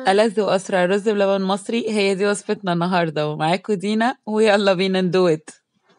ألذ وأسرع رز بلبن مصري هي دي وصفتنا النهاردة ومعاكم دينا ويلا بينا ندوت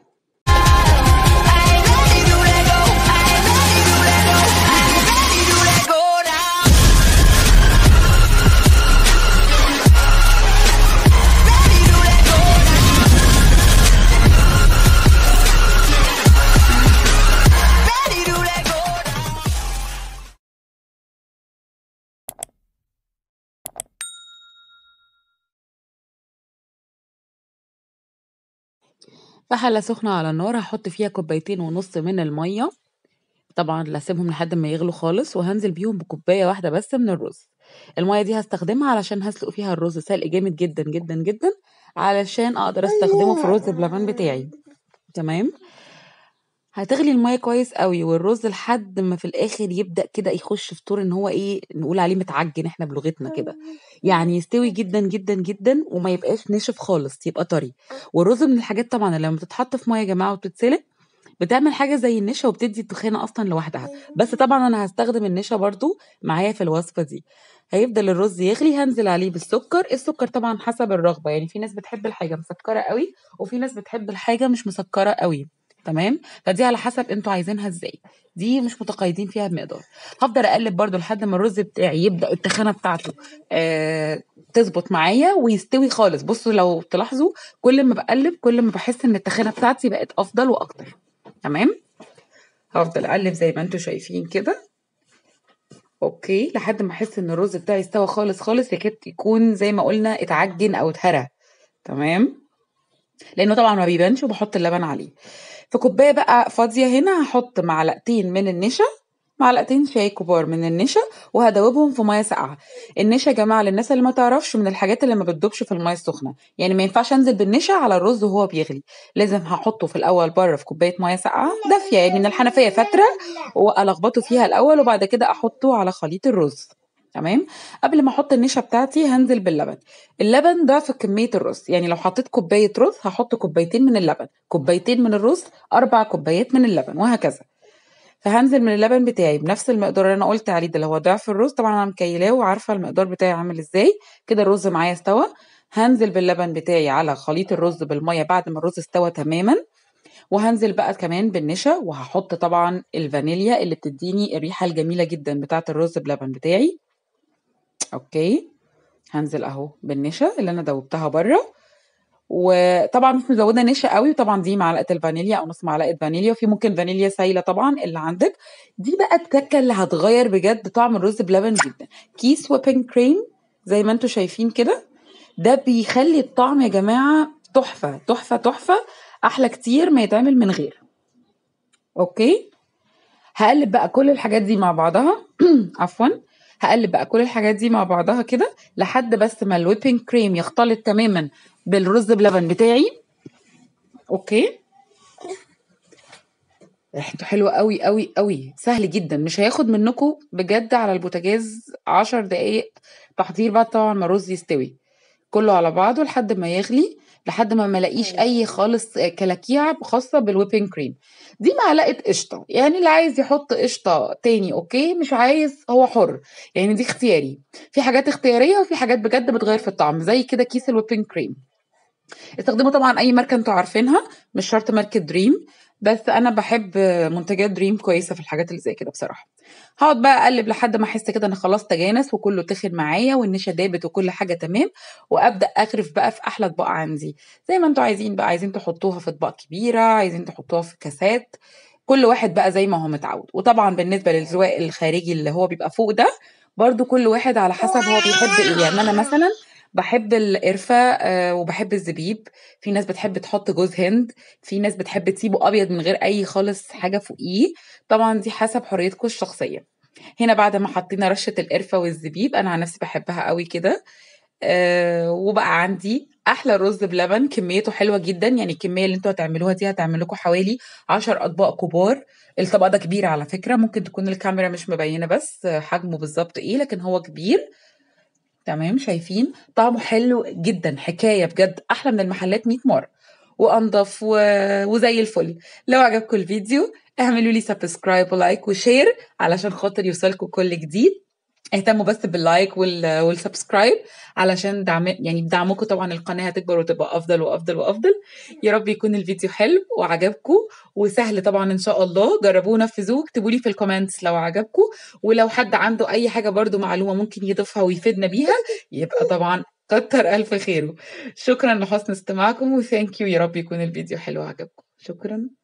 في حلة سخنة على النار هحط فيها كوبايتين ونص من المية طبعا لاسيبهم لحد ما يغلوا خالص وهنزل بيهم بكوباية واحدة بس من الرز المية دي هستخدمها علشان هسلق فيها الرز سلق جامد جدا جدا جدا علشان اقدر استخدمه في الرز بلبن بتاعي تمام هتغلي المية كويس قوي والرز لحد ما في الاخر يبدأ كده يخش في طور ان هو ايه نقول عليه متعجن احنا بلغتنا كده يعني يستوي جدا جدا جدا وما يبقاش ناشف خالص يبقى طري والرز من الحاجات طبعا اللي لما بتتحط في ميه يا جماعه وبتتسلق بتعمل حاجه زي النشا وبتدي التخانه اصلا لوحدها بس طبعا انا هستخدم النشا برضو معايا في الوصفه دي هيفضل الرز يغلي هنزل عليه بالسكر السكر طبعا حسب الرغبه يعني في ناس بتحب الحاجه مسكره قوي وفي ناس بتحب الحاجه مش مسكره قوي تمام فدي على حسب انتوا عايزينها ازاي دي مش متقيدين فيها بمقدار هفضل اقلب برضو لحد ما الرز بتاعي يبدا التخانه بتاعته آه تظبط معايا ويستوي خالص بصوا لو تلاحظوا كل ما بقلب كل ما بحس ان التخانه بتاعتي بقت افضل واكتر تمام هفضل اقلب زي ما انتوا شايفين كده اوكي لحد ما احس ان الرز بتاعي استوى خالص خالص يكاد يكون زي ما قلنا اتعجن او اتهرى تمام لانه طبعا ما بيبانش وبحط اللبن عليه في كوبايه بقى فاضيه هنا هحط معلقتين من النشا معلقتين شاي كبار من النشا وهدوبهم في ميه ساقعه النشا يا جماعه للناس اللي ما تعرفش من الحاجات اللي ما بتدوبش في الميه السخنه يعني ما ينفعش انزل بالنشا على الرز وهو بيغلي لازم هحطه في الاول بره في كوبايه ميه ساقعه دافيه يعني من الحنفيه فتره والخبطه فيها الاول وبعد كده احطه على خليط الرز تمام قبل ما احط النشا بتاعتي هنزل باللبن اللبن ضعف كميه الرز يعني لو حطيت كوبايه رز هحط كوبايتين من اللبن كوبايتين من الرز اربع كوبايات من اللبن وهكذا فهنزل من اللبن بتاعي بنفس المقدار اللي انا قلت عليه ده اللي هو ضعف الرز طبعا انا مكيلاه وعارفه المقدار بتاعي عامل ازاي كده الرز معايا استوى هنزل باللبن بتاعي على خليط الرز بالميه بعد ما الرز استوى تماما وهنزل بقى كمان بالنشا وهحط طبعا الفانيليا اللي بتديني الريحه الجميله جدا بتاعه الرز بلبن بتاعي اوكي هنزل اهو بالنشا اللي انا دوبتها بره وطبعا مش مزوده نشا قوي وطبعا دي معلقه الفانيليا او نص معلقه فانيليا وفي ممكن فانيليا سايله طبعا اللي عندك دي بقى التكه اللي هتغير بجد طعم الرز بلبن جدا كيس ويبنج كريم زي ما انتم شايفين كده ده بيخلي الطعم يا جماعه تحفه تحفه تحفه احلى كتير ما يتعمل من غير اوكي هقلب بقى كل الحاجات دي مع بعضها عفوا هقلب بقى كل الحاجات دي مع بعضها كده لحد بس ما الويبنج كريم يختلط تماما بالرز بلبن بتاعي اوكي ريحته حلوه قوي قوي قوي سهل جدا مش هياخد منكم بجد على البوتاجاز عشر دقايق تحضير بعد طبعا ما الرز يستوي كله على بعضه لحد ما يغلي لحد ما ملاقيش اي خالص كلاكيع خاصه بالويبنج كريم دي معلقه قشطه يعني اللي عايز يحط قشطه تاني اوكي مش عايز هو حر يعني دي اختياري في حاجات اختياريه وفي حاجات بجد بتغير في الطعم زي كده كيس الويبنج كريم استخدموا طبعا اي ماركه انتوا عارفينها مش شرط ماركه دريم بس انا بحب منتجات دريم كويسه في الحاجات اللي زي كده بصراحه هقعد بقى اقلب لحد ما احس كده ان خلاص تجانس وكله تخن معايا والنشا دابت وكل حاجه تمام وابدا اغرف بقى في احلى اطباق عندي زي ما انتوا عايزين بقى عايزين تحطوها في اطباق كبيره عايزين تحطوها في كاسات كل واحد بقى زي ما هو متعود وطبعا بالنسبه للزواق الخارجي اللي هو بيبقى فوق ده برضو كل واحد على حسب هو بيحب ايه يعني انا مثلا بحب القرفة آه وبحب الزبيب في ناس بتحب تحط جوز هند في ناس بتحب تسيبه أبيض من غير أي خالص حاجة فوقيه طبعا دي حسب حريتكم الشخصية هنا بعد ما حطينا رشة القرفة والزبيب أنا عن نفسي بحبها قوي كده آه وبقى عندي احلى رز بلبن كميته حلوه جدا يعني الكميه اللي انتوا هتعملوها دي هتعمل لكم حوالي 10 اطباق كبار الطبق ده كبير على فكره ممكن تكون الكاميرا مش مبينه بس حجمه بالظبط ايه لكن هو كبير تمام شايفين طعمه حلو جدا حكايه بجد احلى من المحلات 100 مره وانضف و... وزي الفل لو عجبكم الفيديو اعملوا لي سبسكرايب ولايك وشير علشان خاطر يوصلكم كل جديد اهتموا بس باللايك وال... والسبسكرايب علشان دعم يعني بدعمكم طبعا القناه هتكبر وتبقى افضل وافضل وافضل يا رب يكون الفيديو حلو وعجبكم وسهل طبعا ان شاء الله جربوه نفذوه اكتبوا لي في الكومنتس لو عجبكم ولو حد عنده اي حاجه برضو معلومه ممكن يضيفها ويفيدنا بيها يبقى طبعا كتر الف خيره شكرا لحسن استماعكم وثانك يو يا رب يكون الفيديو حلو وعجبكم شكرا